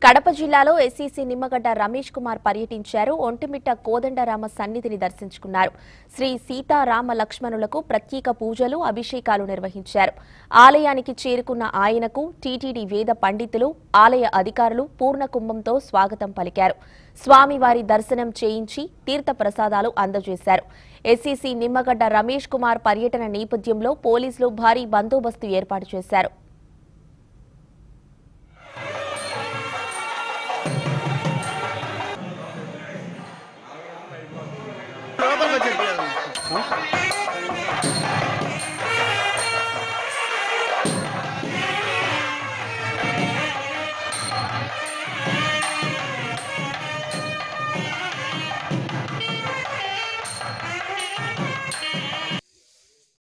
కడప జిల్లాలో ఎస్సీసీ నిమ్మగడ్డ రమేష్ కుమార్ పర్యటించారు ఒంటిమిట్ట కోదండరామ సన్నిధిని దర్శించుకున్నారు శ్రీ సీతారామ లక్ష్మణులకు ప్రత్యేక పూజలు అభిషేకాలు నిర్వహించారు ఆలయానికి చేరుకున్న ఆయనకు టీటీడీ వేద పండితులు ఆలయ అధికారులు పూర్ణ కుంభంతో స్వాగతం పలికారు స్వామివారి దర్శనం చేయించి తీర్థ ప్రసాదాలు అందజేశారు ఎస్సీసీ నిమ్మగడ్డ రమేష్ కుమార్ పర్యటన నేపథ్యంలో పోలీసులు భారీ బందోబస్తు ఏర్పాటు చేశారు లోపలికి వచ్చేది